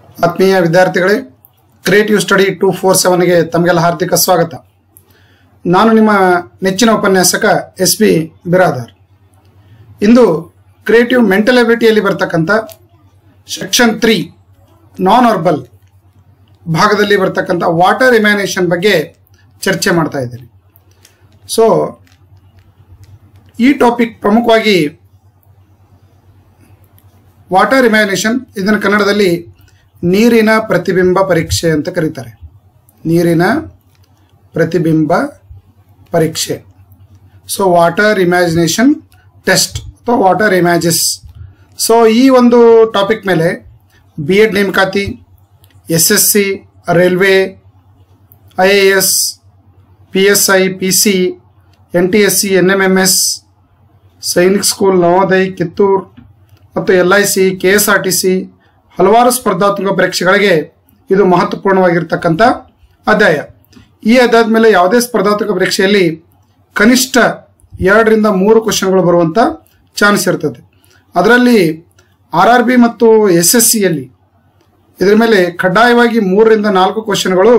ಆತ್ಮೀಯ ವಿದ್ಯಾರ್ಥಿಗಳೇ creative study two four ಸೆವೆನ್ಗೆ ತಮಗೆಲ್ಲ ಹಾರ್ದಿಕ ಸ್ವಾಗತ ನಾನು ನಿಮ್ಮ ನೆಚ್ಚಿನ ಉಪನ್ಯಾಸಕ ಎಸ್ ಪಿ ಬಿರಾದಾರ್ ಇಂದು ಕ್ರಿಯೇಟಿವ್ ಮೆಂಟಲ್ ಎಬಿಲಿಟಿಯಲ್ಲಿ ಬರ್ತಕ್ಕಂಥ ಸೆಕ್ಷನ್ ತ್ರೀ ನಾನ್ ಅರ್ಬಲ್ ಭಾಗದಲ್ಲಿ ಬರ್ತಕ್ಕಂಥ ವಾಟರ್ ಇಮ್ಯಾನೇಷನ್ ಬಗ್ಗೆ ಚರ್ಚೆ ಮಾಡ್ತಾ ಇದ್ದೀನಿ ಸೊ ಈ ಟಾಪಿಕ್ ಪ್ರಮುಖವಾಗಿ ವಾಟರ್ ಇಮ್ಯಾನೇಷನ್ ಇದನ್ನು ಕನ್ನಡದಲ್ಲಿ ನೀರಿನ ಪ್ರತಿಬಿಂಬ ಪರೀಕ್ಷೆ ಅಂತ ಕರೀತಾರೆ ನೀರಿನ ಪ್ರತಿಬಿಂಬ ಪರೀಕ್ಷೆ ಸೊ ವಾಟರ್ ಇಮ್ಯಾಜಿನೇಷನ್ ಟೆಸ್ಟ್ ಅಥವಾ ವಾಟರ್ ಇಮ್ಯಾಜಸ್ ಸೊ ಈ ಒಂದು ಟಾಪಿಕ್ ಮೇಲೆ ಬಿ ಎಡ್ ನೇಮಕಾತಿ S S C railway I A S P S I P C N T S C N M M S Sainik school Navodaya Kittur ಮತ್ತು L I C K S R T C ಹಲವಾರು ಸ್ಪರ್ಧಾತ್ಮಕ ಪರೀಕ್ಷೆಗಳಿಗೆ ಇದು ಮಹತ್ವಪೂರ್ಣವಾಗಿರ್ತಕ್ಕಂಥ ಅಧ್ಯಾಯ ಈ ಅಧ್ಯಾಯದ ಮೇಲೆ ಯಾವುದೇ ಸ್ಪರ್ಧಾತ್ಮಕ ಪರೀಕ್ಷೆಯಲ್ಲಿ ಕನಿಷ್ಠ ಎರಡರಿಂದ ಮೂರು ಕ್ವಶನ್ಗಳು ಬರುವಂಥ ಚಾನ್ಸ್ ಇರ್ತದೆ ಅದರಲ್ಲಿ ಆರ್ ಆರ್ ಬಿ ಮತ್ತು ಎಸ್ ಎಸ್ ಸಿಯಲ್ಲಿ ಇದರ ಮೇಲೆ ಕಡ್ಡಾಯವಾಗಿ ಮೂರರಿಂದ ನಾಲ್ಕು ಕ್ವಶನ್ಗಳು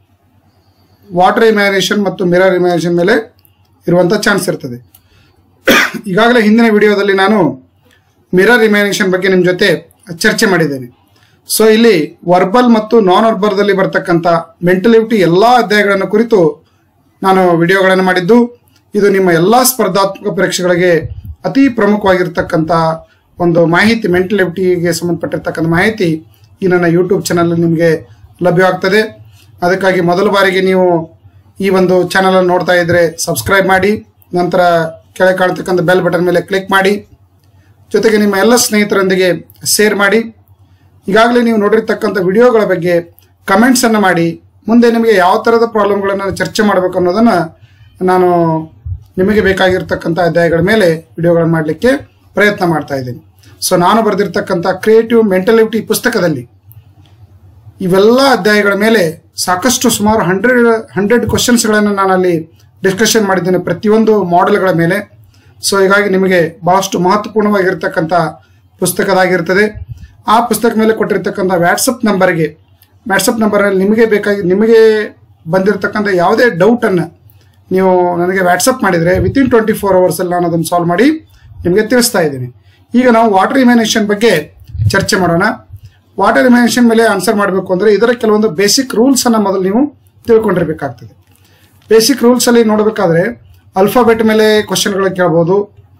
ವಾಟರ್ ಇಮ್ಯಾನೇಷನ್ ಮತ್ತು ಮಿರರ್ ಇಮ್ಯಾನೇಷನ್ ಮೇಲೆ ಇರುವಂಥ ಚಾನ್ಸ್ ಇರ್ತದೆ ಈಗಾಗಲೇ ಹಿಂದಿನ ವಿಡಿಯೋದಲ್ಲಿ ನಾನು ಮಿರರ್ ಇಮ್ಯಾನೇಷನ್ ಬಗ್ಗೆ ನಿಮ್ಮ ಜೊತೆ ಚರ್ಚೆ ಮಾಡಿದ್ದೇನೆ ಸೊ ಇಲ್ಲಿ ವರ್ಬಲ್ ಮತ್ತು ನಾನ್ ವರ್ಬಲ್ದಲ್ಲಿ ಬರ್ತಕ್ಕಂಥ ಮೆಂಟಲಿಟಿ ಎಲ್ಲ ಅಧ್ಯಾಯಗಳನ್ನು ಕುರಿತು ನಾನು ವಿಡಿಯೋಗಳನ್ನು ಮಾಡಿದ್ದು ಇದು ನಿಮ್ಮ ಎಲ್ಲ ಸ್ಪರ್ಧಾತ್ಮಕ ಪರೀಕ್ಷೆಗಳಿಗೆ ಅತಿ ಪ್ರಮುಖವಾಗಿರ್ತಕ್ಕಂಥ ಒಂದು ಮಾಹಿತಿ ಮೆಂಟಲಿಟಿಗೆ ಸಂಬಂಧಪಟ್ಟಿರ್ತಕ್ಕಂಥ ಮಾಹಿತಿ ಈ ನನ್ನ ಯೂಟ್ಯೂಬ್ ಚಾನಲ್ ನಿಮಗೆ ಲಭ್ಯವಾಗ್ತದೆ ಅದಕ್ಕಾಗಿ ಮೊದಲ ಬಾರಿಗೆ ನೀವು ಈ ಒಂದು ಚಾನಲ್ ನೋಡ್ತಾ ಇದ್ರೆ ಸಬ್ಸ್ಕ್ರೈಬ್ ಮಾಡಿ ನಂತರ ಕೆಳಗೆ ಕಾಣ್ತಕ್ಕಂಥ ಬೆಲ್ ಬಟನ್ ಮೇಲೆ ಕ್ಲಿಕ್ ಮಾಡಿ ಜೊತೆಗೆ ನಿಮ್ಮ ಎಲ್ಲ ಸ್ನೇಹಿತರೊಂದಿಗೆ ಶೇರ್ ಮಾಡಿ ಈಗಾಗಲೇ ನೀವು ನೋಡಿರ್ತಕ್ಕಂಥ ವಿಡಿಯೋಗಳ ಬಗ್ಗೆ ಕಮೆಂಟ್ಸನ್ನು ಮಾಡಿ ಮುಂದೆ ನಿಮಗೆ ಯಾವ ಥರದ ಪ್ರಾಬ್ಲಮ್ಗಳನ್ನು ಚರ್ಚೆ ಮಾಡಬೇಕು ಅನ್ನೋದನ್ನು ನಾನು ನಿಮಗೆ ಬೇಕಾಗಿರ್ತಕ್ಕಂಥ ಅಧ್ಯಾಯಗಳ ಮೇಲೆ ವಿಡಿಯೋಗಳನ್ನು ಮಾಡಲಿಕ್ಕೆ ಪ್ರಯತ್ನ ಮಾಡ್ತಾ ಇದ್ದೀನಿ ಸೊ ನಾನು ಬರೆದಿರ್ತಕ್ಕಂಥ ಕ್ರಿಯೇಟಿವ್ ಮೆಂಟಲಿಟಿ ಪುಸ್ತಕದಲ್ಲಿ ಇವೆಲ್ಲ ಅಧ್ಯಾಯಗಳ ಮೇಲೆ ಸಾಕಷ್ಟು ಸುಮಾರು ಹಂಡ್ರೆಡ್ ಹಂಡ್ರೆಡ್ ಕ್ವಶನ್ಸ್ಗಳನ್ನು ನಾನು ಅಲ್ಲಿ ಡಿಸ್ಕಷನ್ ಮಾಡಿದ್ದೇನೆ ಪ್ರತಿಯೊಂದು ಮಾಡೆಲ್ಗಳ ಮೇಲೆ ಸೊ ಹೀಗಾಗಿ ನಿಮಗೆ ಬಹಳಷ್ಟು ಮಹತ್ವಪೂರ್ಣವಾಗಿರ್ತಕ್ಕಂಥ ಪುಸ್ತಕದಾಗಿರ್ತದೆ ಆ ಪುಸ್ತಕ ಮೇಲೆ ಕೊಟ್ಟಿರ್ತಕ್ಕಂಥ ವ್ಯಾಟ್ಸಪ್ ನಂಬರ್ಗೆ ವ್ಯಾಟ್ಸಪ್ ನಂಬರಲ್ಲಿ ನಿಮಗೆ ಬೇಕಾಗಿ ನಿಮಗೆ ಬಂದಿರತಕ್ಕಂಥ ಯಾವುದೇ ಡೌಟನ್ನು ನೀವು ನನಗೆ ವ್ಯಾಟ್ಸಪ್ ಮಾಡಿದರೆ ವಿತಿನ್ ಟ್ವೆಂಟಿ ಫೋರ್ ಅವರ್ಸಲ್ಲಿ ನಾನು ಅದನ್ನು ಸಾಲ್ವ್ ಮಾಡಿ ನಿಮಗೆ ತಿಳಿಸ್ತಾ ಇದ್ದೀನಿ ಈಗ ನಾವು ವಾಟರ್ ಇಮ್ಯಾನೇಷನ್ ಬಗ್ಗೆ ಚರ್ಚೆ ಮಾಡೋಣ ವಾಟರ್ ಇಮ್ಯಾನೇಷನ್ ಮೇಲೆ ಆನ್ಸರ್ ಮಾಡಬೇಕು ಅಂದರೆ ಇದರ ಕೆಲವೊಂದು ಬೇಸಿಕ್ ರೂಲ್ಸನ್ನು ಮೊದಲು ನೀವು ತಿಳ್ಕೊಂಡಿರ್ಬೇಕಾಗ್ತದೆ ಬೇಸಿಕ್ ರೂಲ್ಸಲ್ಲಿ ನೋಡಬೇಕಾದ್ರೆ ಅಲ್ಫಾಬೆಟ್ ಮೇಲೆ ಕ್ವಶನ್ಗಳು ಕೇಳ್ಬೋದು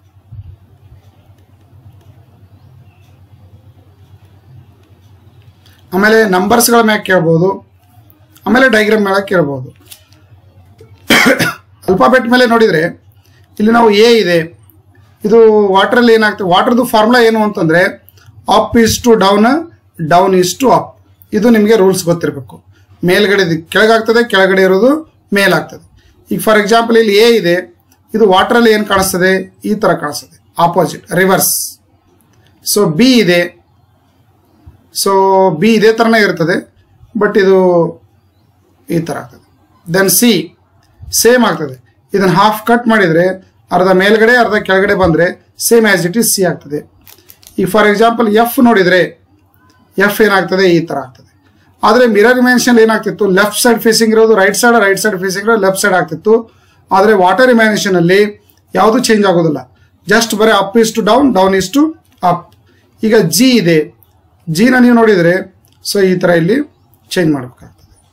ಆಮೇಲೆ ನಂಬರ್ಸ್ಗಳ ಮ್ಯಾಗ ಕೇಳ್ಬೋದು ಆಮೇಲೆ ಡೈಗ್ರಾಮ್ ಮೇಲೆ ಕೇಳ್ಬೋದು ಅಲ್ಫಾಬೆಟ್ ಮೇಲೆ ನೋಡಿದರೆ ಇಲ್ಲಿ ನಾವು ಎ ಇದೆ ಇದು ವಾಟ್ರಲ್ಲಿ ಏನಾಗ್ತದೆ ವಾಟರ್ದು ಫಾರ್ಮುಲಾ ಏನು ಅಂತಂದರೆ up is to down down is to up ಇದು ನಿಮಗೆ ರೂಲ್ಸ್ ಗೊತ್ತಿರಬೇಕು ಮೇಲ್ಗಡೆ ಕೆಳಗಾಗ್ತದೆ ಕೆಳಗಡೆ ಇರೋದು ಮೇಲಾಗ್ತದೆ ಈಗ ಫಾರ್ ಎಕ್ಸಾಂಪಲ್ ಇಲ್ಲಿ ಎ ಇದೆ ಇದು ವಾಟ್ರಲ್ಲಿ ಏನು ಕಾಣಿಸ್ತದೆ ಈ ಥರ ಕಾಣಿಸ್ತದೆ ಆಪೋಸಿಟ್ ರಿವರ್ಸ್ ಸೊ ಬಿ ಇದೆ ಸೊ ಬಿ ಇದೇ ಥರನೇ ಇರ್ತದೆ ಬಟ್ ಇದು ಈ ಥರ ಆಗ್ತದೆ ದೆನ್ ಸಿ ಸೇಮ್ ಆಗ್ತದೆ ಇದನ್ನು ಹಾಫ್ ಕಟ್ ಮಾಡಿದರೆ ಅರ್ಧ ಮೇಲ್ಗಡೆ ಅರ್ಧ ಕೆಳಗಡೆ ಬಂದರೆ same as it is C ಆಗ್ತದೆ ಈಗ ಫಾರ್ ಎಕ್ಸಾಂಪಲ್ ಎಫ್ ನೋಡಿದರೆ ಎಫ್ ಏನಾಗ್ತದೆ ಈ ಥರ ಆಗ್ತದೆ ಆದರೆ ಮಿರರ್ ಇಮ್ಯಾನೇಷನ್ ಏನಾಗ್ತಿತ್ತು ಲೆಫ್ಟ್ ಸೈಡ್ ಫೇಸಿಂಗ್ ಇರೋದು right side right side facing ಇರೋದು ಲೆಫ್ಟ್ ಸೈಡ್ ಆಗ್ತಿತ್ತು ಆದರೆ ವಾಟರ್ ಇಮ್ಯಾನೇಷನಲ್ಲಿ ಯಾವುದು ಚೇಂಜ್ ಆಗೋದಿಲ್ಲ ಜಸ್ಟ್ ಬರೀ up is to down down is to up ಈಗ ಜಿ ಇದೆ ಜಿನ ನೀವು ನೋಡಿದರೆ ಸೊ ಈ ಥರ ಇಲ್ಲಿ ಚೇಂಜ್ ಮಾಡಬೇಕಾಗ್ತದೆ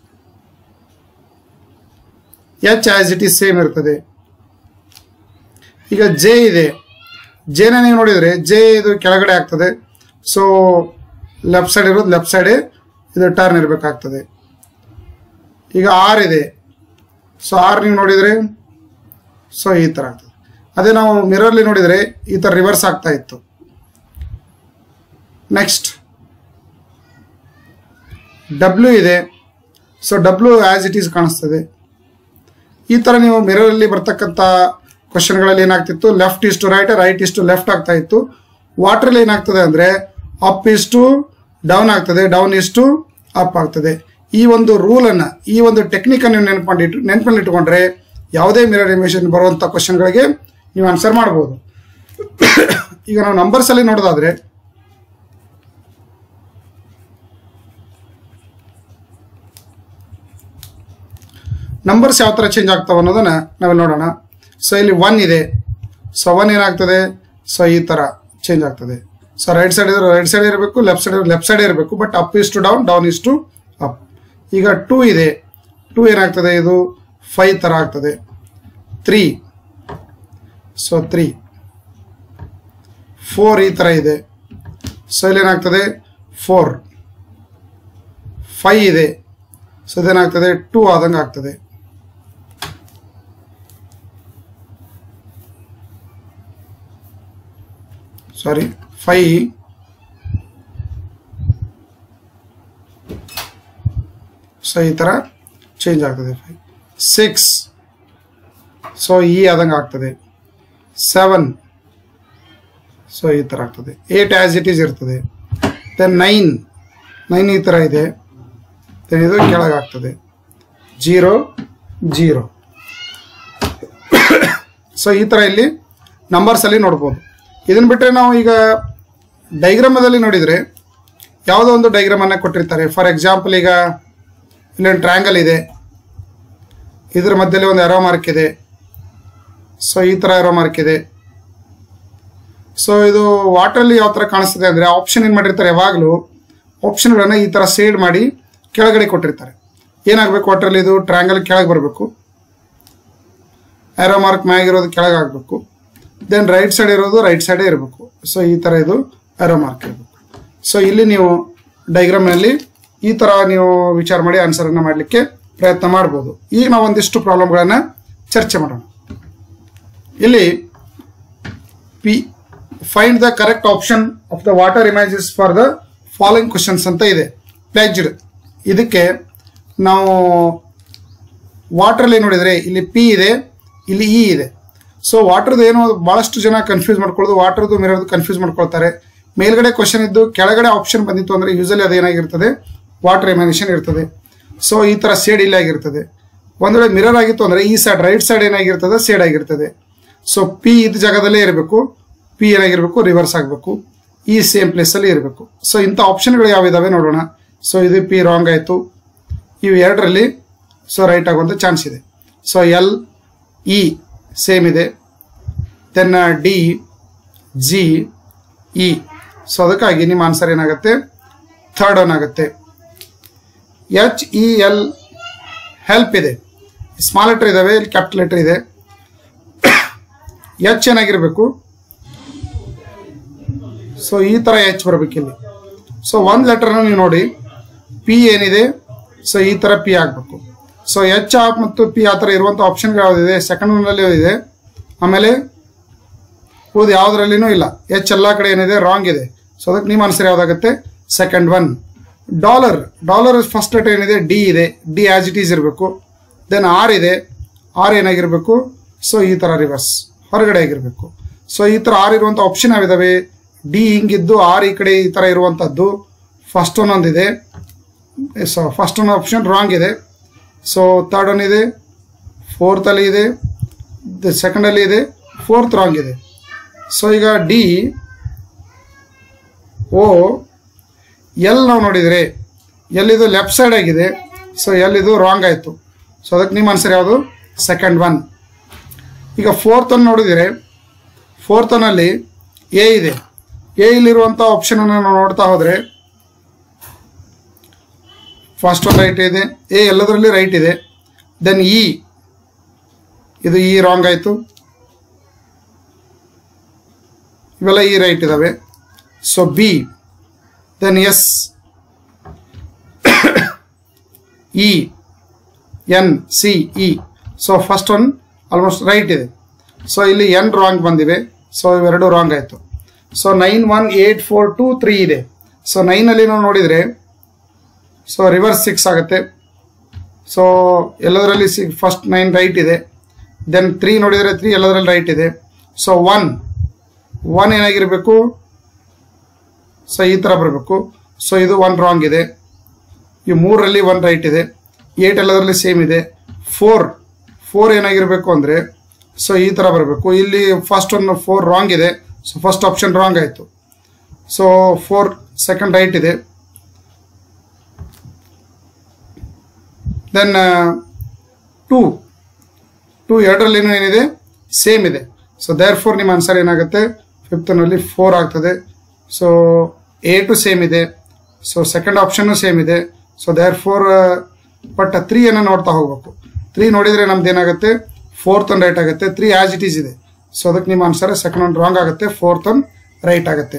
H as it is same ಇರ್ತದೆ ಈಗ ಜೆ ಇದೆ ಜೆನ ನೀವು ನೋಡಿದರೆ ಜೆ ಇದು ಕೆಳಗಡೆ ಆಗ್ತದೆ ಸೊ ಲೆಫ್ಟ್ ಸೈಡ್ ಇರೋದು ಲೆಫ್ಟ್ ಸೈಡೇ ಇದು ಟರ್ನ್ ಇರಬೇಕಾಗ್ತದೆ ಈಗ ಆರ್ ಇದೆ ಸೊ ಆರ್ ನೀವು ನೋಡಿದರೆ ಸೊ ಈ ಥರ ಆಗ್ತದೆ ಅದೇ ನಾವು ಮಿರರ್ಲಿ ನೋಡಿದರೆ ಈ ಥರ ರಿವರ್ಸ್ ಆಗ್ತಾ ಇತ್ತು ನೆಕ್ಸ್ಟ್ ಡಬ್ಲ್ಯೂ ಇದೆ so W as it is ಕಾಣಿಸ್ತದೆ ಈ ಥರ ನೀವು ಮಿರರಲ್ಲಿ ಬರ್ತಕ್ಕಂಥ ಕ್ವಶನ್ಗಳಲ್ಲಿ ಏನಾಗ್ತಿತ್ತು left is to right right is to left ಆಗ್ತಾ ಇತ್ತು ವಾಟ್ರಲ್ಲಿ ಏನಾಗ್ತದೆ ಅಂದರೆ ಅಪ್ ಇಸ್ ಟು ಡೌನ್ ಆಗ್ತದೆ ಡೌನ್ ಇಸ್ ಟು ಅಪ್ ಆಗ್ತದೆ ಈ ಒಂದು ರೂಲನ್ನು ಈ ಒಂದು ಟೆಕ್ನಿಕನ್ನು ನೀವು ನೆನಪು ನೆನಪಲ್ಲಿ ಇಟ್ಕೊಂಡ್ರೆ ಯಾವುದೇ ಮಿರರ್ ಇಮೇಷನ್ ಬರುವಂಥ ಕ್ವಶನ್ಗಳಿಗೆ ನೀವು ಆನ್ಸರ್ ಮಾಡ್ಬೋದು ಈಗ ನಾವು ನಂಬರ್ಸಲ್ಲಿ ನೋಡೋದಾದ್ರೆ ನಂಬರ್ಸ್ ಯಾವ ಥರ ಚೇಂಜ್ ಆಗ್ತಾವೆ ಅನ್ನೋದನ್ನ ನಾವಿಲ್ಲಿ ನೋಡೋಣ ಸೊ ಇಲ್ಲಿ ಒನ್ ಇದೆ ಸೊ ಒನ್ ಏನಾಗ್ತದೆ ಸೊ ಈ ಥರ ಚೇಂಜ್ ಆಗ್ತದೆ ಸೊ ರೈಟ್ ಸೈಡ್ ಇದ್ರೆ ರೈಟ್ ಸೈಡ್ ಇರಬೇಕು ಲೆಫ್ಟ್ ಸೈಡ್ ಲೆಫ್ಟ್ ಸೈಡ್ ಇರಬೇಕು but up is to down down is to up ಈಗ ಟೂ ಇದೆ ಟೂ ಏನಾಗ್ತದೆ ಇದು ಫೈವ್ ಥರ ಆಗ್ತದೆ ತ್ರೀ ಸೊ ತ್ರೀ ಫೋರ್ ಈ ಥರ ಇದೆ ಸೊ ಇಲ್ಲಿ ಏನಾಗ್ತದೆ ಫೋರ್ ಫೈ ಇದೆ ಸೊ ಇದೇನಾಗ್ತದೆ ಟೂ ಆದಂಗೆ ಆಗ್ತದೆ ಸಾರಿ ಫೈ ಸೊ ಈ ಥರ ಚೇಂಜ್ ಆಗ್ತದೆ ಫೈ ಸಿಕ್ಸ್ ಸೊ ಈ ಆದಂಗೆ ಆಗ್ತದೆ ಸೆವೆನ್ ಸೊ ಈ ಥರ ಆಗ್ತದೆ ಏಟ್ ಆ್ಯಸ್ ಇಟ್ ಈಸ್ ಇರ್ತದೆ ದೆನ್ ನೈನ್ ನೈನ್ ಈ ಥರ ಇದೆ ದೆನ್ ಇದು ಕೆಳಗಾಗ್ತದೆ ಜೀರೋ ಜೀರೋ ಸೊ ಈ ಥರ ಇಲ್ಲಿ ನಂಬರ್ಸಲ್ಲಿ ನೋಡ್ಬೋದು ಇದನ್ನು ಬಿಟ್ಟರೆ ನಾವು ಈಗ ಡೈಗ್ರಾಮದಲ್ಲಿ ನೋಡಿದರೆ ಯಾವುದೋ ಒಂದು ಡೈಗ್ರಾಮನ್ನು ಕೊಟ್ಟಿರ್ತಾರೆ ಫಾರ್ ಎಕ್ಸಾಂಪಲ್ ಈಗ ಇಲ್ಲೊಂದು ಟ್ರ್ಯಾಂಗಲ್ ಇದೆ ಇದ್ರ ಮಧ್ಯದಲ್ಲಿ ಒಂದು ಎರೋ ಮಾರ್ಕ್ ಇದೆ ಸೊ ಈ ಥರ ಎರೋ ಮಾರ್ಕ್ ಇದೆ ಸೊ ಇದು ವಾಟ್ರಲ್ಲಿ ಯಾವ ಥರ ಕಾಣಿಸ್ತದೆ ಅಂದರೆ ಆಪ್ಷನ್ ಏನು ಮಾಡಿರ್ತಾರೆ ಯಾವಾಗಲೂ ಆಪ್ಷನ್ಗಳನ್ನು ಈ ಥರ ಸೇಡ್ ಮಾಡಿ ಕೆಳಗಡೆ ಕೊಟ್ಟಿರ್ತಾರೆ ಏನಾಗಬೇಕು ವಾಟ್ರಲ್ಲಿ ಇದು ಟ್ರ್ಯಾಂಗಲ್ ಕೆಳಗೆ ಬರಬೇಕು ಆರೋ ಮಾರ್ಕ್ ಮ್ಯಾಗಿರೋದು ಕೆಳಗೆ ಆಗಬೇಕು ದೆನ್ ರೈಟ್ ಸೈಡ್ ಇರೋದು ರೈಟ್ ಸೈಡೇ ಇರಬೇಕು ಸೊ ಈ ಥರ ಇದು ಆರೋ ಮಾರ್ಕ್ ಇರಬೇಕು ಸೊ ಇಲ್ಲಿ ನೀವು ಡೈಗ್ರಾಮ್ನಲ್ಲಿ ಈ ಥರ ನೀವು ವಿಚಾರ ಮಾಡಿ ಆನ್ಸರನ್ನು ಮಾಡಲಿಕ್ಕೆ ಪ್ರಯತ್ನ ಮಾಡ್ಬೋದು ಈಗ ನಾವು ಒಂದಿಷ್ಟು ಪ್ರಾಬ್ಲಮ್ಗಳನ್ನು ಚರ್ಚೆ ಮಾಡೋಣ ಇಲ್ಲಿ P find the correct option of the water images for the following questions ಅಂತ ಇದೆ ಪ್ಲೆಜ್ಡ್ ಇದಕ್ಕೆ ನಾವು ವಾಟ್ರಲ್ಲಿ ನೋಡಿದರೆ ಇಲ್ಲಿ ಪಿ ಇದೆ ಇಲ್ಲಿ ಇ ಇದೆ ಸೊ ವಾಟರ್ದು ಏನು ಭಾಳಷ್ಟು ಜನ ಕನ್ಫ್ಯೂಸ್ ಮಾಡ್ಕೊಳ್ಳೋದು ವಾಟರ್ದು ಮಿರರ್ದು ಕನ್ಫ್ಯೂಸ್ ಮಾಡ್ಕೊಳ್ತಾರೆ ಮೇಲ್ಗಡೆ ಕ್ವಶನ್ ಇದ್ದು ಕೆಳಗಡೆ ಆಪ್ಷನ್ ಬಂದಿತ್ತು ಅಂದರೆ ಯೂಸಲಿ ಅದೇನಾಗಿರ್ತದೆ ವಾಟರ್ ಎಮಿನೇಷನ್ ಇರ್ತದೆ ಸೊ ಈ ಥರ ಸೇಡ್ ಇಲ್ಲ ಆಗಿರ್ತದೆ ಒಂದು ವೇಳೆ ಮಿರರ್ ಆಗಿತ್ತು ಅಂದರೆ ಈ ಸೈಡ್ ರೈಟ್ ಸೈಡ್ ಏನಾಗಿರ್ತದೆ ಸೇಡ್ ಆಗಿರ್ತದೆ ಸೊ ಪಿ ಇದ್ದ ಜಾಗದಲ್ಲೇ ಇರಬೇಕು ಪಿ ಏನಾಗಿರಬೇಕು ರಿವರ್ಸ್ ಆಗಬೇಕು ಈ ಸೇಮ್ ಪ್ಲೇಸಲ್ಲಿ ಇರಬೇಕು ಸೊ ಇಂಥ ಆಪ್ಷನ್ಗಳು ಯಾವಿದಾವೆ ನೋಡೋಣ ಸೊ ಇದು ಪಿ ರಾಂಗ್ ಆಯಿತು ಇವು ಎರಡರಲ್ಲಿ ಸೊ ರೈಟ್ ಆಗುವಂಥ ಚಾನ್ಸ್ ಇದೆ ಸೊ ಎಲ್ ಇ ಸೇಮ್ ಇದೆ then D G E so ಅದಕ್ಕಾಗಿ ನಿಮ್ಮ ಆನ್ಸರ್ ಏನಾಗುತ್ತೆ ಥರ್ಡ್ ಒನ್ ಆಗುತ್ತೆ ಎಚ್ ಇ ಎಲ್ ಹೆಲ್ಪ್ ಇದೆ ಸ್ಮಾಲ್ ಲೆಟರ್ ಇದಾವೆ ಇಲ್ಲಿ ಕ್ಯಾಪಿಟಲ್ ಲೆಟರ್ ಇದೆ ಎಚ್ ಏನಾಗಿರಬೇಕು ಸೊ ಈ ಥರ ಎಚ್ ಬರಬೇಕು ಇಲ್ಲಿ ಸೊ ಒಂದು ಲೆಟರ್ನ ನೀವು ನೋಡಿ ಪಿ ಏನಿದೆ ಸೊ ಈ ಥರ ಪಿ ಆಗಬೇಕು ಸೊ ಎಚ್ ಆಫ್ ಮತ್ತು ಪಿ ಆ ಥರ ಇರುವಂಥ ಆಪ್ಷನ್ಗಳು ಯಾವುದಿದೆ ಸೆಕೆಂಡ್ ಒನ್ನಲ್ಲಿ ಇದೆ ಆಮೇಲೆ ಉಳಿದು ಯಾವುದರಲ್ಲಿನೂ ಇಲ್ಲ ಎಚ್ ಎಲ್ಲ ಕಡೆ ಏನಿದೆ ರಾಂಗ್ ಇದೆ ಸೊ ಅದಕ್ಕೆ ನಿಮ್ಮ ಆನ್ಸರ್ ಯಾವುದಾಗುತ್ತೆ second one dollar dollar first letter ಏನಿದೆ ಡಿ ಇದೆ ಡಿ ಆಸ್ ಇಟ್ ಈಸ್ ಇರಬೇಕು ದೆನ್ ಆರ್ ಇದೆ ಆರ್ ಏನಾಗಿರಬೇಕು ಸೊ ಈ ಥರ ರಿವರ್ಸ್ ಹೊರಗಡೆ ಆಗಿರಬೇಕು ಸೊ ಈ ಥರ ಆರ್ ಇರುವಂಥ ಆಪ್ಷನ್ ಯಾವಿದಾವೆ ಡಿ ಹಿಂಗಿದ್ದು ಆರ್ ಈ ಕಡೆ ಈ ಥರ ಇರುವಂಥದ್ದು ಫಸ್ಟ್ ಒನ್ ಒಂದಿದೆ so first one option wrong ಇದೆ ಸೊ ಥರ್ಡ್ ಒನ್ ಇದೆ ಫೋರ್ತಲ್ಲಿ ಇದೆ ಸೆಕೆಂಡಲ್ಲಿ ಇದೆ ಫೋರ್ತ್ ರಾಂಗ್ ಇದೆ ಸೊ ಈಗ ಡಿ ಓ ಎಲ್ ನಾವು ನೋಡಿದರೆ ಎಲ್ಲಿದು ಲೆಫ್ಟ್ ಸೈಡ್ ಆಗಿದೆ ಸೊ ಎಲ್ಲಿದು ರಾಂಗ್ ಆಯಿತು ಸೊ ಅದಕ್ಕೆ ನಿಮ್ಮ ಆನ್ಸರ್ ಯಾವುದು ಸೆಕೆಂಡ್ ಒನ್ ಈಗ ಫೋರ್ತ್ ಒನ್ ನೋಡಿದರೆ ಫೋರ್ತ್ ಒನ್ನಲ್ಲಿ ಎ ಇದೆ ಎ ಇಲ್ಲಿರುವಂಥ ಆಪ್ಷನನ್ನು ನಾವು ನೋಡ್ತಾ ಹೋದರೆ ಫಸ್ಟ್ ಒನ್ ರೈಟ್ ಇದೆ ಎ ಎಲ್ಲದರಲ್ಲಿ ರೈಟ್ ಇದೆ ದೆನ್ ಇ ಇದು ಇ ರಾಂಗ್ ಆಯಿತು ಇವೆಲ್ಲ ಇ ರೈಟ್ ಇದ್ದಾವೆ so B then S E N C E so first one almost right ಇದೆ ಸೊ ಇಲ್ಲಿ ಎನ್ ರಾಂಗ್ ಬಂದಿವೆ ಸೊ ಇವೆರಡು ರಾಂಗ್ ಆಯಿತು so nine one eight four two three ಇದೆ ಸೊ ನೈನಲ್ಲಿ ನಾವು ನೋಡಿದರೆ ಸೊ ರಿವರ್ಸ್ ಸಿಕ್ಸ್ ಆಗುತ್ತೆ ಸೊ ಎಲ್ಲದರಲ್ಲಿ ಸಿ ಫಸ್ಟ್ ನೈನ್ ರೈಟ್ ಇದೆ ದೆನ್ ತ್ರೀ ನೋಡಿದರೆ ತ್ರೀ ಎಲ್ಲದರಲ್ಲಿ ರೈಟ್ ಇದೆ ಸೊ ಒನ್ ಒನ್ ಏನಾಗಿರಬೇಕು ಸೊ ಈ ಥರ ಬರಬೇಕು ಸೊ ಇದು ಒನ್ ರಾಂಗ್ ಇದೆ ಈ ಮೂರರಲ್ಲಿ ಒನ್ ರೈಟ್ ಇದೆ ಏಟ್ ಎಲ್ಲದರಲ್ಲಿ ಸೇಮ್ ಇದೆ ಫೋರ್ ಫೋರ್ ಏನಾಗಿರಬೇಕು ಅಂದರೆ ಸೊ ಈ ಥರ ಬರಬೇಕು ಇಲ್ಲಿ ಫಸ್ಟ್ ಒನ್ ಫೋರ್ ರಾಂಗ್ ಇದೆ ಸೊ ಫಸ್ಟ್ ಆಪ್ಷನ್ ರಾಂಗ್ ಆಯಿತು ಸೊ ಫೋರ್ ಸೆಕೆಂಡ್ ರೈಟ್ ಇದೆ ದೆನ್ ಟೂ ಟು ಎರಡರಲ್ಲಿನೂ ಏನಿದೆ ಸೇಮ್ ಇದೆ ಸೊ ದೇರ್ ಫೋರ್ ನಿಮ್ಮ ಆನ್ಸರ್ ಏನಾಗುತ್ತೆ ಫಿಫ್ತ್ನಲ್ಲಿ ಫೋರ್ ಆಗ್ತದೆ ಸೊ ಎ ಟು ಸೇಮ್ ಇದೆ ಸೊ ಸೆಕೆಂಡ್ ಆಪ್ಷನ್ನು ಸೇಮ್ ಇದೆ so therefore but three ಅನ್ನು ನೋಡ್ತಾ ಹೋಗ್ಬೇಕು ತ್ರೀ ನೋಡಿದರೆ ನಮ್ದು ಏನಾಗುತ್ತೆ ಫೋರ್ತ್ ಒನ್ ರೈಟ್ ಆಗುತ್ತೆ ತ್ರೀ ಆಸ್ ಇಟ್ ಈಸ್ ಇದೆ ಸೊ ಅದಕ್ಕೆ ನಿಮ್ಮ ಆನ್ಸರ್ ಸೆಕೆಂಡ್ ಒನ್ ರಾಂಗ್ ಆಗುತ್ತೆ ಫೋರ್ತ್ ಒನ್ ರೈಟ್ ಆಗುತ್ತೆ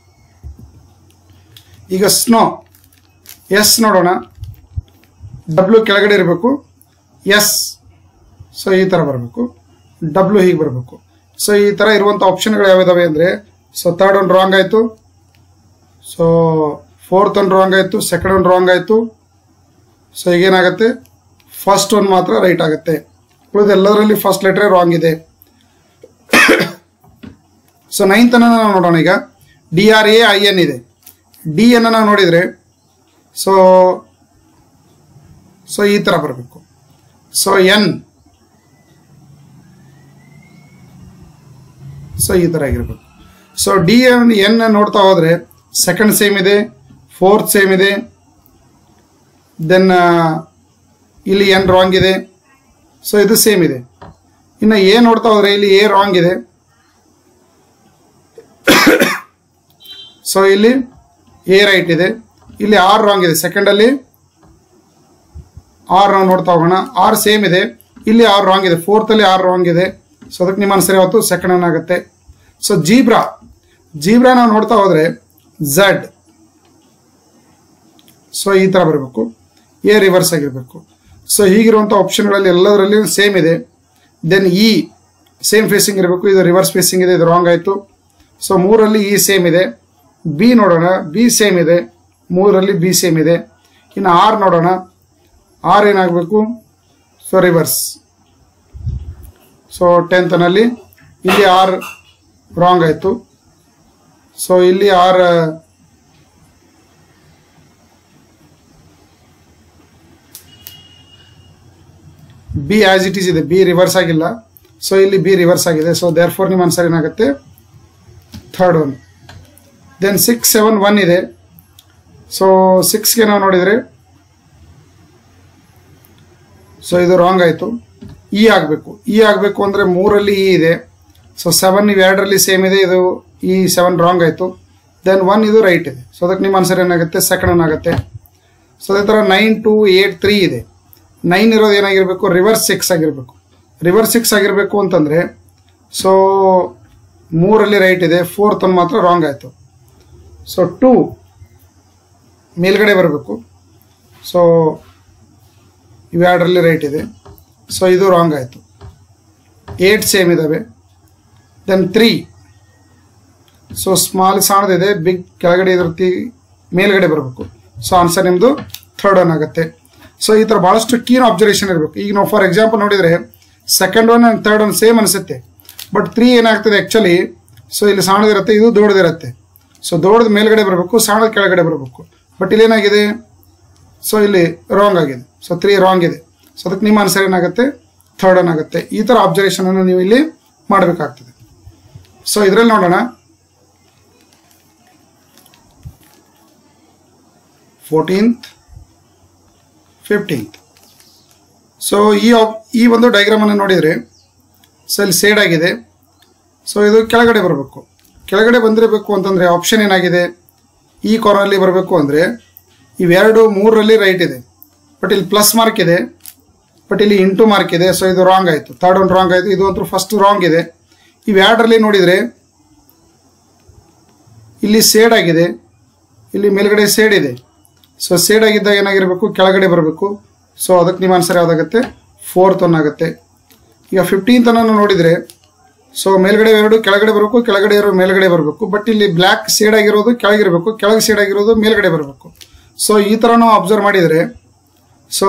ಈಗ ಸ್ನೋ ಎಸ್ ನೋಡೋಣ ಡಬ್ಲ್ಯೂ ಕೆಳಗಡೆ ಇರಬೇಕು ಎಸ್ ಸೊ ಈ ಥರ ಬರಬೇಕು ಡಬ್ಲ್ಯೂ ಹೀಗೆ ಬರಬೇಕು ಸೊ ಈ ಥರ ಇರುವಂಥ ಆಪ್ಷನ್ಗಳು ಯಾವ್ಯಾವೆ ಅಂದರೆ ಸೊ ತರ್ಡ್ ಒನ್ ರಾಂಗ್ ಆಯಿತು ಸೊ ಫೋರ್ತ್ ಒನ್ ರಾಂಗ್ ಆಯಿತು ಸೆಕೆಂಡ್ ಒನ್ ರಾಂಗ್ ಆಯಿತು ಸೊ ಈಗೇನಾಗುತ್ತೆ ಫಸ್ಟ್ ಒನ್ ಮಾತ್ರ ರೈಟ್ ಆಗುತ್ತೆ ಉಳಿದೆಲ್ಲದರಲ್ಲಿ ಫಸ್ಟ್ ಲೆಟ್ರೇ ರಾಂಗ್ ಇದೆ ಸೊ ನೈನ್ತ್ ಅನ್ನ ನಾವು ನೋಡೋಣ ಈಗ D R A I N ಇದೆ ಡಿ ಅನ್ನು ನಾವು ನೋಡಿದರೆ ಸೊ ಸೊ ಈ ಥರ ಬರಬೇಕು ಸೊ ಎನ್ ಸೊ ಈ ಥರ ಆಗಿರ್ಬೇಕು ಸೊ ಡಿ ಎನ್ ಎನ್ ನೋಡ್ತಾ ಹೋದರೆ ಸೆಕೆಂಡ್ ಸೇಮ್ ಇದೆ ಫೋರ್ತ್ ಸೇಮ್ ಇದೆ ದೆನ್ ಇಲ್ಲಿ ಎನ್ ರಾಂಗ್ ಇದೆ ಸೊ ಇದು ಸೇಮ್ ಇದೆ ಇನ್ನು ಎ ನೋಡ್ತಾ ಹೋದರೆ ಇಲ್ಲಿ ಎ ರಾಂಗ್ ಇದೆ ಸೊ ಇಲ್ಲಿ ಎ ರೈಟ್ ಇದೆ ಇಲ್ಲಿ ಆರ್ ರಾಂಗ್ ಇದೆ ಸೆಕೆಂಡಲ್ಲಿ ಆರ್ ನಾವು ನೋಡ್ತಾ ಹೋಗೋಣ ಆರ್ ಸೇಮ್ ಇದೆ ಇಲ್ಲಿ ಆರ್ ರಾಂಗ್ ಇದೆ ಫೋರ್ತಲ್ಲಿ ಆರ್ ರಾಂಗ್ ಇದೆ ಸೊ ಅದಕ್ಕೆ ನಿಮ್ಮ ಆನ್ಸರ್ ಯಾವತ್ತು ಸೆಕೆಂಡ್ ಅನ್ ಆಗುತ್ತೆ ಸೊ ಜೀಬ್ರಾ ಜೀಬ್ರಾ ನಾವು ನೋಡ್ತಾ ಹೋದರೆ ಝಡ್ ಸೊ ಈ ಥರ ಬರಬೇಕು ಎ ರಿವರ್ಸ್ ಆಗಿರಬೇಕು ಸೊ ಹೀಗಿರುವಂಥ ಆಪ್ಷನ್ಗಳಲ್ಲಿ ಎಲ್ಲದರಲ್ಲಿ ಸೇಮ್ ಇದೆ ದೆನ್ ಇ ಸೇಮ್ ಫೇಸಿಂಗ್ ಇರಬೇಕು ಇದು ರಿವರ್ಸ್ ಫೇಸಿಂಗ್ ಇದೆ ಇದು ರಾಂಗ್ ಆಯಿತು ಸೊ ಮೂರಲ್ಲಿ ಇ ಸೇಮ್ ಇದೆ ಬಿ ನೋಡೋಣ ಬಿ ಸೇಮ್ ಇದೆ ಮೂರರಲ್ಲಿ ಬಿ ಸೇಮ್ ಇದೆ ಇನ್ನು ಆರ್ ನೋಡೋಣ ಆರ್ ಏನಾಗಬೇಕು ಸೊ ರಿವರ್ಸ್ ಸೊ ಟೆಂತ್ನಲ್ಲಿ ಇಲ್ಲಿ ಆರ್ ರಾಂಗ್ ಆಯಿತು ಸೊ ಇಲ್ಲಿ R B as it is ಇದೆ ಬಿ ರಿವರ್ಸ್ ಆಗಿಲ್ಲ ಸೊ ಇಲ್ಲಿ ಬಿ ರಿವರ್ಸ್ ಆಗಿದೆ ಸೊ ದೇರ್ ಫೋರ್ ನಿಮ್ಮ ಆನ್ಸರ್ ಏನಾಗುತ್ತೆ third one then six seven one ಇದೆ ಸೊ ಸಿಕ್ಸ್ಗೆ ನಾವು ನೋಡಿದರೆ ಸೊ ಇದು ರಾಂಗ್ ಆಯಿತು ಇ ಆಗಬೇಕು ಇ ಆಗಬೇಕು ಅಂದರೆ ಮೂರಲ್ಲಿ ಇ ಇದೆ ಸೊ ಸೆವೆನ್ ಇವು ಎರಡರಲ್ಲಿ ಸೇಮ್ ಇದೆ ಇದು ಈ ಸೆವೆನ್ ರಾಂಗ್ ಆಯಿತು ದೆನ್ ಒನ್ ಇದು ರೈಟ್ ಇದೆ ಸೊ ಅದಕ್ಕೆ ನಿಮ್ಮ ಆನ್ಸರ್ ಏನಾಗುತ್ತೆ ಸೆಕೆಂಡ್ ಒನ್ ಆಗುತ್ತೆ ಸೊ ಅದೇ ಥರ ನೈನ್ ಟು ಏಟ್ ತ್ರೀ ಇದೆ ನೈನ್ ಇರೋದು ಏನಾಗಿರಬೇಕು ರಿವರ್ಸ್ ಸಿಕ್ಸ್ ಆಗಿರಬೇಕು ರಿವರ್ಸ್ ಸಿಕ್ಸ್ ಆಗಿರಬೇಕು ಅಂತಂದರೆ ಸೊ ಮೂರಲ್ಲಿ ರೈಟ್ ಇದೆ ಫೋರ್ತ್ ಒನ್ ಮಾತ್ರ ರಾಂಗ್ ಆಯಿತು ಸೊ ಟೂ ಮೇಲ್ಗಡೆ ಬರಬೇಕು ಸೊ ಇವೆರಡರಲ್ಲಿ ರೈಟ್ ಇದೆ ಸೊ ಇದು ರಾಂಗ್ ಆಯಿತು ಏಟ್ ಸೇಮ್ ಇದ್ದಾವೆ ದೆನ್ ತ್ರೀ ಸೊ ಸ್ಮಾಲ್ ಸಣ್ಣದಿದೆ ಬಿಗ್ ಕೆಳಗಡೆ ಇದ್ರ ತಿ- ಮೇಲ್ಗಡೆ ಬರಬೇಕು ಸೊ ಆನ್ಸರ್ ನಿಮ್ಮದು ಥರ್ಡ್ ಒನ್ ಆಗುತ್ತೆ ಸೊ ಈ ಥರ ಭಾಳಷ್ಟು ಕೀನ್ ಅಬ್ಸರ್ವೇಷನ್ ಇರಬೇಕು ಈಗ ನಾವು ಫಾರ್ ಎಕ್ಸಾಂಪಲ್ ನೋಡಿದರೆ second one and third one same ಅನಿಸುತ್ತೆ ಬಟ್ ತ್ರೀ ಏನಾಗ್ತದೆ ಆ್ಯಕ್ಚುಲಿ ಸೊ ಇಲ್ಲಿ ಸಣ್ಣದಿರುತ್ತೆ ಇದು ದೊಡ್ಡದಿರುತ್ತೆ ಸೊ ದೊಡ್ಡದು ಮೇಲ್ಗಡೆ ಬರಬೇಕು ಸಣ್ಣದು ಕೆಳಗಡೆ ಬರಬೇಕು ಬಟ್ ಇಲ್ಲಿ ಏನಾಗಿದೆ ಸೊ ಇಲ್ಲಿ ರಾಂಗ್ ಆಗಿದೆ ಸೊ ತ್ರೀ ರಾಂಗ್ ಇದೆ ಸೊ ಅದಕ್ಕೆ ನಿಮ್ಮ ಆನ್ಸರ್ ಏನಾಗುತ್ತೆ ಥರ್ಡ್ ಒನ್ ಆಗುತ್ತೆ ಈ ಥರ ಅಬ್ಸರ್ವೇಷನ್ ಅನ್ನು ನೀವು ಇಲ್ಲಿ ಮಾಡಬೇಕಾಗ್ತದೆ ಸೊ ಇದರಲ್ಲಿ ನೋಡೋಣ ಫೋರ್ಟೀನ್ತ್ ಫಿಫ್ಟೀನ್ತ್ ಸೊ ಈ op- ಈ ಒಂದು ಡೈಗ್ರಾಮನ್ನು ನೋಡಿದರೆ ಸೊ ಇಲ್ಲಿ ಸೇಡ್ ಆಗಿದೆ ಸೊ ಇದು ಕೆಳಗಡೆ ಬರಬೇಕು ಕೆಳಗಡೆ ಬಂದಿರಬೇಕು ಅಂತಂದರೆ ಆಪ್ಷನ್ ಏನಾಗಿದೆ ಈ ಕಾರ್ನಲ್ಲಿ ಬರಬೇಕು ಅಂದರೆ ಇವೆರಡು ಮೂರರಲ್ಲಿ ರೈಟ್ ಇದೆ ಬಟ್ ಇಲ್ಲಿ ಪ್ಲಸ್ ಮಾರ್ಕ್ ಇದೆ ಬಟ್ ಇಲ್ಲಿ ಇಂಟು ಮಾರ್ಕ್ ಇದೆ ಸೊ ಇದು ರಾಂಗ್ ಆಯಿತು ಥರ್ಡ್ ಒನ್ ರಾಂಗ್ ಆಯಿತು ಇದು ಅಂತೂ ಫಸ್ಟ್ ರಾಂಗ್ ಇದೆ ಇವೆರಡರಲ್ಲಿ ನೋಡಿದರೆ ಇಲ್ಲಿ ಸೇಡ್ ಆಗಿದೆ ಇಲ್ಲಿ ಮೇಲ್ಗಡೆ ಸೇಡ್ ಇದೆ ಸೊ ಸೇಡ್ ಆಗಿದ್ದಾಗ ಏನಾಗಿರಬೇಕು ಕೆಳಗಡೆ ಬರಬೇಕು ಸೊ ಅದಕ್ಕೆ ನಿಮ್ಮ ಆನ್ಸರ್ ಯಾವುದಾಗುತ್ತೆ ಫೋರ್ತ್ ಒನ್ ಆಗುತ್ತೆ ಈಗ ಫಿಫ್ಟೀನ್ತ್ ಅನ್ನು ನೋಡಿದರೆ ಸೊ ಮೇಲ್ಗಡೆ ಎರಡು ಕೆಳಗಡೆ ಬರಬೇಕು ಕೆಳಗಡೆ ಇರೋ ಮೇಲ್ಗಡೆ ಬರಬೇಕು ಬಟ್ ಇಲ್ಲಿ ಬ್ಲ್ಯಾಕ್ ಸೇಡ್ ಆಗಿರೋದು ಕೆಳಗಿರಬೇಕು ಕೆಳಗೆ ಸೇಡ್ ಆಗಿರೋದು ಮೇಲ್ಗಡೆ ಬರಬೇಕು ಸೊ ಈ ಥರ ನಾವು ಅಬ್ಸರ್ವ್ ಮಾಡಿದರೆ ಸೊ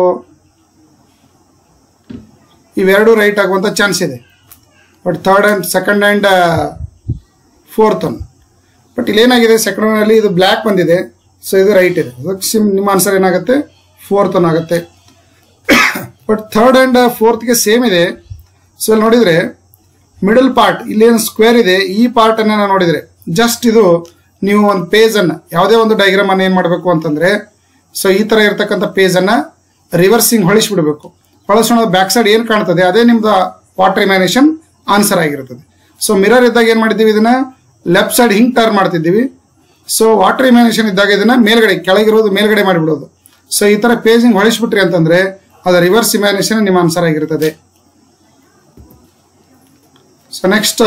ಇವೆರಡು ರೈಟ್ ಆಗುವಂಥ ಚಾನ್ಸ್ ಇದೆ but third and second and fourth one but ಇಲ್ಲೇನಾಗಿದೆ ಸೆಕೆಂಡ್ ಒನ್ನಲ್ಲಿ ಇದು ಬ್ಲ್ಯಾಕ್ ಬಂದಿದೆ ಸೊ ಇದು ರೈಟ್ ಇದೆ ಅದಕ್ಕೆ ಸಿಮ್ ನಿಮ್ಮ ಆನ್ಸರ್ ಏನಾಗುತ್ತೆ ಫೋರ್ತ್ ಒನ್ ಆಗುತ್ತೆ ಬಟ್ ಥರ್ಡ್ ಆ್ಯಂಡ್ ಫೋರ್ತ್ಗೆ ಸೇಮ್ ಇದೆ ಸೊ ಇಲ್ಲಿ ನೋಡಿದರೆ ಮಿಡಲ್ ಪಾರ್ಟ್ ಇಲ್ಲೇನು ಸ್ಕ್ವೇರ್ ಇದೆ ಈ ಪಾರ್ಟನ್ನು ನಾವು ನೋಡಿದರೆ ಜಸ್ಟ್ ಇದು ನೀವು ಒಂದು ಪೇಜನ್ನು ಯಾವುದೇ ಒಂದು ಡೈಗ್ರಾಮನ್ನು ಏನು ಮಾಡಬೇಕು ಅಂತಂದರೆ ಸೊ ಈ ಥರ ಇರ್ತಕ್ಕಂಥ ಪೇಜನ್ನು ರಿವರ್ಸಿಂಗ್ ಹೊಳಿಸ್ಬಿಡ್ಬೇಕು ಬಳಸೋಣ ಬ್ಯಾಕ್ ಸೈಡ್ ಏನು ಕಾಣ್ತದೆ ಅದೇ ನಿಮ್ದು ವಾಟರ್ ಇಮ್ಯಾನೇಷನ್ ಆನ್ಸರ್ ಆಗಿರ್ತದೆ ಸೊ ಮಿರರ್ ಇದ್ದಾಗ ಏನು ಮಾಡಿದ್ದೀವಿ ಇದನ್ನ ಲೆಫ್ಟ್ ಸೈಡ್ ಹಿಂಗ್ ಟರ್ನ್ ಮಾಡ್ತಿದ್ದೀವಿ ಸೊ ವಾಟರ್ ಇಮ್ಯಾನೇಷನ್ ಇದ್ದಾಗ ಇದನ್ನ ಮೇಲ್ಗಡೆ ಕೆಳಗಿರೋದು ಮೇಲ್ಗಡೆ ಮಾಡಿಬಿಡೋದು ಸೊ ಈ ತರ ಪೇಜಿಂಗ್ ಹೊಳಿಸ್ಬಿಟ್ರಿ ಅಂತಂದ್ರೆ ಅದು ರಿವರ್ಸ್ ಇಮ್ಯಾನೇಷನ್ ನಿಮ್ಮ ಆನ್ಸರ್ ಆಗಿರ್ತದೆ ಸೊ ನೆಕ್ಸ್ಟ್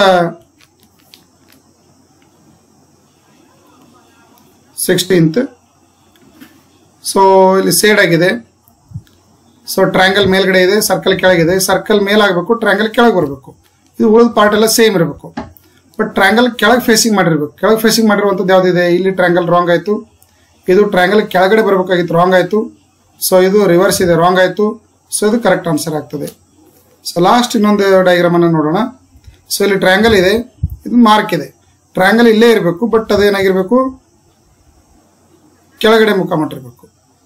ಸಿಕ್ಸ್ಟೀನ್ತ್ ಸೊ ಇಲ್ಲಿ ಸೇಡ್ ಆಗಿದೆ ಸೊ ಟ್ರ್ಯಾಂಗಲ್ ಮೇಲ್ಗಡೆ ಇದೆ ಸರ್ಕಲ್ ಕೆಳಗಿದೆ ಸರ್ಕಲ್ ಮೇಲಾಗಬೇಕು ಟ್ರ್ಯಾಂಗಲ್ ಕೆಳಗೆ ಬರಬೇಕು ಇದು ಉಳಿದ ಪಾರ್ಟ್ ಎಲ್ಲ ಸೇಮ್ ಇರಬೇಕು ಬಟ್ ಟ್ರ್ಯಾಂಗಲ್ ಕೆಳಗೆ ಫೇಸಿಂಗ್ ಮಾಡಿರ್ಬೇಕು ಕೆಳಗೆ ಫೇಸಿಂಗ್ ಮಾಡಿರುವಂಥದ್ದು ಯಾವುದಿದೆ ಇಲ್ಲಿ ಟ್ರ್ಯಾಂಗಲ್ ರಾಂಗ್ ಆಯಿತು ಇದು ಟ್ರ್ಯಾಂಗಲ್ ಕೆಳಗಡೆ ಬರಬೇಕಾಗಿತ್ತು ರಾಂಗ್ ಆಯಿತು ಸೊ ಇದು ರಿವರ್ಸ್ ಇದೆ ರಾಂಗ್ ಆಯಿತು ಸೊ ಇದು ಕರೆಕ್ಟ್ ಆನ್ಸರ್ ಆಗ್ತದೆ ಸೊ ಲಾಸ್ಟ್ ಇನ್ನೊಂದು ಡಯಾಗ್ರಾಮನ್ನು ನೋಡೋಣ ಸೊ ಇಲ್ಲಿ ಟ್ರ್ಯಾಂಗಲ್ ಇದೆ ಇದು ಮಾರ್ಕ್ ಇದೆ ಟ್ರ್ಯಾಂಗಲ್ ಇಲ್ಲೇ ಇರಬೇಕು ಬಟ್ ಅದೇನಾಗಿರ್ಬೇಕು ಕೆಳಗಡೆ ಮುಖ ಮಾಡಿರ್ಬೇಕು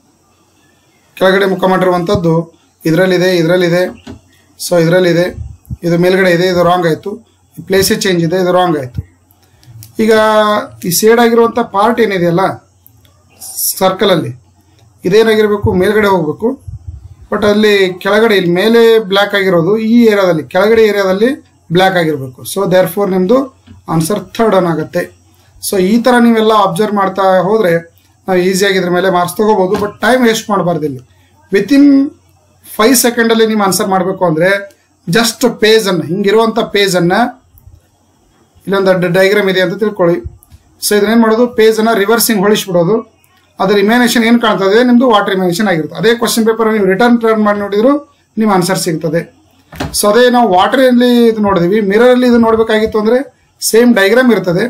ಕೆಳಗಡೆ ಮುಖ ಮಾಡಿರುವಂಥದ್ದು ಇದರಲ್ಲಿದೆ ಇದರಲ್ಲಿದೆ ಸೊ ಇದರಲ್ಲಿದೆ ಇದು ಮೇಲ್ಗಡೆ ಇದೆ ಇದು ರಾಂಗ್ ಆಯಿತು ಪ್ಲೇಸೇ ಚೇಂಜ್ ಇದೆ ಇದು ರಾಂಗ್ ಆಯಿತು ಈಗ ಈ ಸೇಡ್ ಆಗಿರುವಂಥ ಪಾರ್ಟ್ ಏನಿದೆಯಲ್ಲ ಸರ್ಕಲಲ್ಲಿ ಇದೇನಾಗಿರಬೇಕು ಮೇಲ್ಗಡೆ ಹೋಗಬೇಕು ಬಟ್ ಅಲ್ಲಿ ಕೆಳಗಡೆ ಇಲ್ಲಿ ಮೇಲೆ ಬ್ಲ್ಯಾಕ್ ಆಗಿರೋದು ಈ ಏರಿಯಾದಲ್ಲಿ ಕೆಳಗಡೆ ಏರಿಯಾದಲ್ಲಿ ಬ್ಲ್ಯಾಕ್ ಆಗಿರಬೇಕು ಸೊ ದೇರ್ ಫೋರ್ ನಿಮ್ಮದು ಆನ್ಸರ್ ಥರ್ಡ್ ಒನ್ ಆಗುತ್ತೆ ಸೊ ಈ ಥರ ನೀವೆಲ್ಲ ಅಬ್ಸರ್ವ್ ಮಾಡ್ತಾ ಹೋದರೆ ನಾವು ಈಸಿಯಾಗಿ ಇದ್ರ ಮೇಲೆ ಮಾರ್ಕ್ಸ್ ತಗೋಬೋದು ಬಟ್ ಟೈಮ್ ವೇಸ್ಟ್ ಮಾಡಬಾರ್ದು ಇಲ್ಲಿ ವಿತಿನ್ ಫೈವ್ ಸೆಕೆಂಡಲ್ಲಿ ನೀವು ಆನ್ಸರ್ ಮಾಡಬೇಕು ಅಂದರೆ ಜಸ್ಟ್ ಪೇಜನ್ನು ಹಿಂಗಿರುವಂಥ ಪೇಜನ್ನು ಇಲ್ಲೊಂದು ಡಯಾಗ್ರಾಮ್ ಇದೆ ಅಂತ ತಿಳ್ಕೊಳ್ಳಿ ಸೊ ಇದನ್ನೇನು ಮಾಡೋದು ಪೇಜನ್ನು ರಿವರ್ಸಿಂಗ್ ಹೊಳಿಸ್ಬಿಡೋದು ಅದರ ಇಮ್ಯಾನೇಷನ್ ಏನು ಕಾಣ್ತದೆ ನಿಮ್ಮದು ವಾಟರ್ ಇಮ್ಯಾನೇಷನ್ ಆಗಿರುತ್ತೆ ಅದೇ ಕ್ವಶನ್ ಪೇಪರ್ ನೀವು ರಿಟರ್ನ್ ಟರ್ನ್ ಮಾಡಿ ನೋಡಿದ್ರು ನಿಮ್ಮ ಆನ್ಸರ್ ಸಿಗ್ತದೆ ಸೊ ಅದೇ ನಾವು ವಾಟರಲ್ಲಿ ಇದು ನೋಡಿದ್ವಿ ಮಿರರಲ್ಲಿ ಇದು ನೋಡಬೇಕಾಗಿತ್ತು ಅಂದರೆ ಸೇಮ್ ಡಯಾಗ್ರಾಮ್ ಇರ್ತದೆ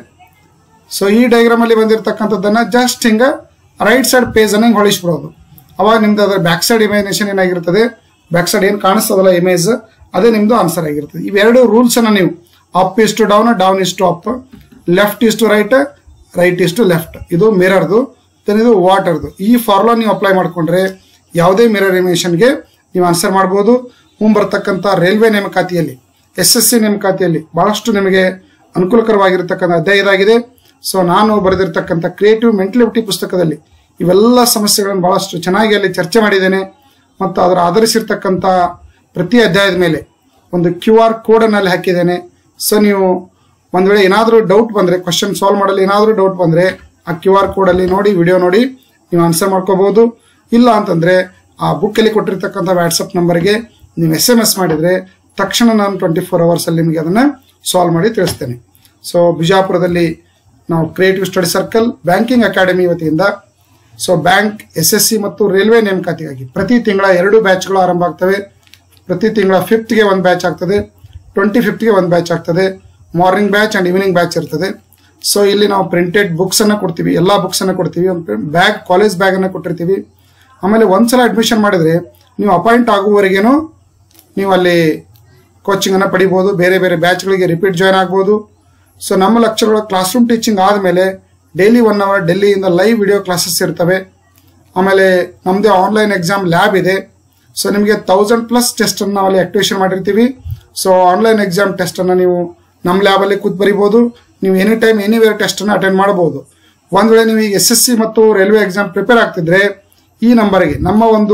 ಸೊ ಈ ಡಯಾಗ್ರಾಮ್ ಅಲ್ಲಿ ಬಂದಿರತಕ್ಕಂಥದ್ದನ್ನ ಜಸ್ಟ್ ಹಿಂಗ ರೈಟ್ ಸೈಡ್ ಪೇಜ್ ಅನ್ನ ಹಿಂಗೆ ಹೊಳಿಸ್ಬಿಡೋದು ಅವಾಗ ನಿಮ್ದು ಅದರ ಬ್ಯಾಕ್ ಸೈಡ್ ಇಮ್ಯಾಜಿನೇಷನ್ ಏನಾಗಿರ್ತದೆ ಬ್ಯಾಕ್ ಸೈಡ್ ಏನು ಕಾಣಿಸ್ತದಲ್ಲ ಇಮೇಜ್ ಅದೇ ನಿಮ್ದು ಆನ್ಸರ್ ಆಗಿರ್ತದೆ ಇವೆರಡು ರೂಲ್ಸ್ ಅನ್ನ ನೀವು up is to down down is to up left is to right right is to left ಇದು ಮಿರರ್ದು ದೆನ್ ಇದು ವಾಟರ್ದು ಈ ಫಾರ್ಮುಲಾ ನೀವು ಅಪ್ಲೈ ಮಾಡ್ಕೊಂಡ್ರೆ ಯಾವುದೇ ಮಿರರ್ ಇಮೇಷನ್ಗೆ ನೀವು ಆನ್ಸರ್ ಮಾಡ್ಬೋದು ಮುಂಬರ್ತಕ್ಕಂಥ ರೈಲ್ವೆ ನೇಮಕಾತಿಯಲ್ಲಿ ಎಸ್ ಎಸ್ ಸಿ ನೇಮಕಾತಿಯಲ್ಲಿ ಬಹಳಷ್ಟು ನಿಮಗೆ ಅನುಕೂಲಕರವಾಗಿರ್ತಕ್ಕಂಥ ಅಧ್ಯಾಯ ಇದಾಗಿದೆ ಸೊ ನಾನು ಬರೆದಿರ್ತಕ್ಕಂಥ ಕ್ರಿಯೇಟಿವ್ ಮೆಂಟಲಿಟಿ ಪುಸ್ತಕದಲ್ಲಿ ಇವೆಲ್ಲ ಸಮಸ್ಯೆಗಳನ್ನು ಬಹಳಷ್ಟು ಚೆನ್ನಾಗಿ ಅಲ್ಲಿ ಚರ್ಚೆ ಮಾಡಿದ್ದೇನೆ ಮತ್ತು ಅದರ ಆಧರಿಸಿರ್ತಕ್ಕಂಥ ಪ್ರತಿ ಅಧ್ಯಾಯದ ಮೇಲೆ ಒಂದು ಕ್ಯೂ ಆರ್ ಕೋಡನ್ನು ಅಲ್ಲಿ ಹಾಕಿದ್ದೇನೆ ಸೊ ನೀವು ಒಂದು ವೇಳೆ ಏನಾದರೂ ಡೌಟ್ ಬಂದರೆ ಕ್ವಶನ್ ಸಾಲ್ವ್ ಮಾಡಲು ಏನಾದರೂ ಡೌಟ್ ಬಂದರೆ ಆ ಕ್ಯೂ ಆರ್ ಕೋಡಲ್ಲಿ ನೋಡಿ ವಿಡಿಯೋ ನೋಡಿ ನೀವು ಆನ್ಸರ್ ಮಾಡ್ಕೋಬಹುದು ಇಲ್ಲ ಅಂತಂದರೆ ಆ ಬುಕ್ಕಲ್ಲಿ ಕೊಟ್ಟಿರ್ತಕ್ಕಂಥ ವಾಟ್ಸಪ್ ನಂಬರ್ಗೆ ನೀವು ಎಸ್ ಎಮ್ ಎಸ್ ಮಾಡಿದರೆ ತಕ್ಷಣ ನಾನು ಟ್ವೆಂಟಿ ಫೋರ್ ಅವರ್ಸಲ್ಲಿ ನಿಮಗೆ ಅದನ್ನು ಸಾಲ್ವ್ ಮಾಡಿ ತಿಳಿಸ್ತೇನೆ ಸೊ ಬಿಜಾಪುರದಲ್ಲಿ ನಾವು creative study circle banking academy ವತಿಯಿಂದ so bank S S C ಮತ್ತು ರೈಲ್ವೆ ನೇಮಕಾತಿಗಾಗಿ ಪ್ರತಿ ತಿಂಗಳ ಎರಡು ಬ್ಯಾಚ್ಗಳು ಆರಂಭ ಆಗ್ತವೆ ಪ್ರತಿ ತಿಂಗಳ ಫಿಫ್ತ್ಗೆ ಒಂದು ಬ್ಯಾಚ್ ಆಗ್ತದೆ ಟ್ವೆಂಟಿ ಫಿಫ್ತ್ಗೆ ಒಂದು ಬ್ಯಾಚ್ ಆಗ್ತದೆ morning batch and evening batch ಇರ್ತದೆ ಸೊ ಇಲ್ಲಿ ನಾವು ಪ್ರಿಂಟೆಡ್ ಬುಕ್ಸನ್ನು ಕೊಡ್ತೀವಿ ಎಲ್ಲ ಬುಕ್ಸನ್ನು ಕೊಡ್ತೀವಿ ಒಂದು ಬ್ಯಾಗ್ ಕಾಲೇಜ್ ಬ್ಯಾಗನ್ನು ಕೊಟ್ಟಿರ್ತೀವಿ ಆಮೇಲೆ ಒಂದ್ಸಲ ಅಡ್ಮಿಷನ್ ಮಾಡಿದರೆ ನೀವು ಅಪಾಯಿಂಟ್ ಆಗುವವರೆಗೇನು ನೀವು ಅಲ್ಲಿ ಕೋಚಿಂಗನ್ನು ಪಡಿಬೋದು ಬೇರೆ ಬೇರೆ ಬ್ಯಾಚ್ಗಳಿಗೆ ರಿಪೀಟ್ ಜಾಯ್ನ್ ಆಗ್ಬೋದು ಸೊ ನಮ್ಮ ಲೆಕ್ಚರ್ಗಳ ಕ್ಲಾಸ್ ರೂಮ್ ಟೀಚಿಂಗ್ ಆದಮೇಲೆ ಡೈಲಿ ಒನ್ ಅವರ್ ಡೆಲ್ಲಿಯಿಂದ ಲೈವ್ ವಿಡಿಯೋ ಕ್ಲಾಸಸ್ ಇರ್ತವೆ ಆಮೇಲೆ ನಮ್ಮದೇ ಆನ್ಲೈನ್ ಎಕ್ಸಾಮ್ ಲ್ಯಾಬ್ ಇದೆ ಸೊ ನಿಮಗೆ ತೌಸಂಡ್ ಪ್ಲಸ್ ಟೆಸ್ಟನ್ನು ನಾವು ಅಲ್ಲಿ ಆಕ್ಟಿವೇಶನ್ ಮಾಡಿರ್ತೀವಿ ಸೊ ಆನ್ಲೈನ್ ಎಕ್ಸಾಮ್ ಟೆಸ್ಟನ್ನು ನೀವು ನಮ್ಮ ಲ್ಯಾಬಲ್ಲಿ ಕೂತ್ ಬರಿಬೋದು ನೀವು ಎನಿ ಟೈಮ್ ಎನಿವೇರ್ ಟೆಸ್ಟನ್ನು ಅಟೆಂಡ್ ಮಾಡ್ಬೋದು ಒಂದು ವೇಳೆ ನೀವು ಈಗ ಎಸ್ ಎಸ್ ಸಿ ಮತ್ತು ರೈಲ್ವೆ ಎಕ್ಸಾಮ್ ಪ್ರಿಪೇರ್ ಆಗ್ತಿದ್ರೆ ಈ ನಂಬರ್ಗೆ ನಮ್ಮ ಒಂದು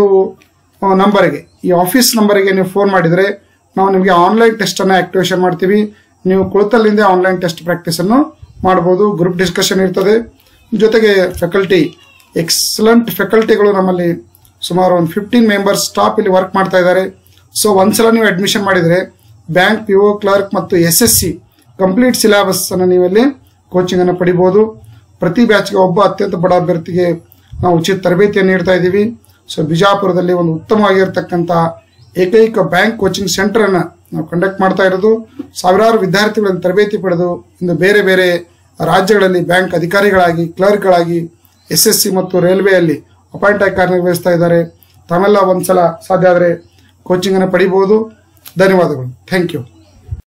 ನಂಬರ್ಗೆ ಈ ಆಫೀಸ್ ನಂಬರ್ಗೆ ನೀವು ಫೋನ್ ಮಾಡಿದರೆ ನಾವು ನಿಮಗೆ ಆನ್ಲೈನ್ ಟೆಸ್ಟನ್ನು ಆಕ್ಟಿವೇಶನ್ ಮಾಡ್ತೀವಿ ನೀವು ಕುಳಿತಲ್ಲಿಂದ ಆನ್ಲೈನ್ ಟೆಸ್ಟ್ ಪ್ರಾಕ್ಟೀಸನ್ನು ಮಾಡ್ಬೋದು ಗ್ರೂಪ್ ಡಿಸ್ಕಷನ್ ಇರ್ತದೆ ಜೊತೆಗೆ ಫ್ಯಾಕಲ್ಟಿ ಎಕ್ಸಲೆಂಟ್ ಫ್ಯಾಕಲ್ಟಿಗಳು ನಮ್ಮಲ್ಲಿ ಸುಮಾರು ಒಂದು ಫಿಫ್ಟೀನ್ ಮೆಂಬರ್ಸ್ ಸ್ಟಾಫ್ ಇಲ್ಲಿ ವರ್ಕ್ ಮಾಡ್ತಾ ಇದ್ದಾರೆ ಸೊ ಒಂದ್ಸಲ ನೀವು ಅಡ್ಮಿಷನ್ ಮಾಡಿದರೆ ಬ್ಯಾಂಕ್ ಪಿ ಒ ಕ್ಲರ್ಕ್ ಮತ್ತು S S C complete syllabus ಅನ್ನು ನೀವಲ್ಲಿ ಕೋಚಿಂಗ್ ಅನ್ನು ಪಡಿಬೋದು ಪ್ರತಿ ಬ್ಯಾಚ್ಗೆ ಒಬ್ಬ ಅತ್ಯಂತ ಬಡ ಅಭ್ಯರ್ಥಿಗೆ ನಾವು ಉಚಿತ ತರಬೇತಿಯನ್ನು ನೀಡ್ತಾ ಇದ್ದೀವಿ ಸೊ ಬಿಜಾಪುರದಲ್ಲಿ ಒಂದು ಉತ್ತಮವಾಗಿರ್ತಕ್ಕಂಥ ಏಕೈಕ ಬ್ಯಾಂಕ್ ಕೋಚಿಂಗ್ ಸೆಂಟರ್ ಅನ್ನ ನಾವು ಕಂಡಕ್ಟ್ ಮಾಡ್ತಾ ಇರೋದು ಸಾವಿರಾರು ವಿದ್ಯಾರ್ಥಿಗಳನ್ನು ತರಬೇತಿ ಪಡೆದು ಇಂದು ಬೇರೆ ಬೇರೆ ರಾಜ್ಯಗಳಲ್ಲಿ ಬ್ಯಾಂಕ್ ಅಧಿಕಾರಿಗಳಾಗಿ ಕ್ಲರ್ಕ್ಗಳಾಗಿ ಎಸ್ ಎಸ್ ಸಿ ಮತ್ತು ರೈಲ್ವೆಯಲ್ಲಿ ಅಪಾಯಿಂಟ್ ಆಗಿ ಕಾರ್ಯನಿರ್ವಹಿಸ್ತಾ ಇದ್ದಾರೆ ತಾವೆಲ್ಲ ಒಂದ್ಸಲ ಸಾಧ್ಯ ಆದರೆ ಕೋಚಿಂಗ್ ಅನ್ನು ಪಡಿಬಹುದು ಧನ್ಯವಾದಗಳು ಥ್ಯಾಂಕ್ ಯು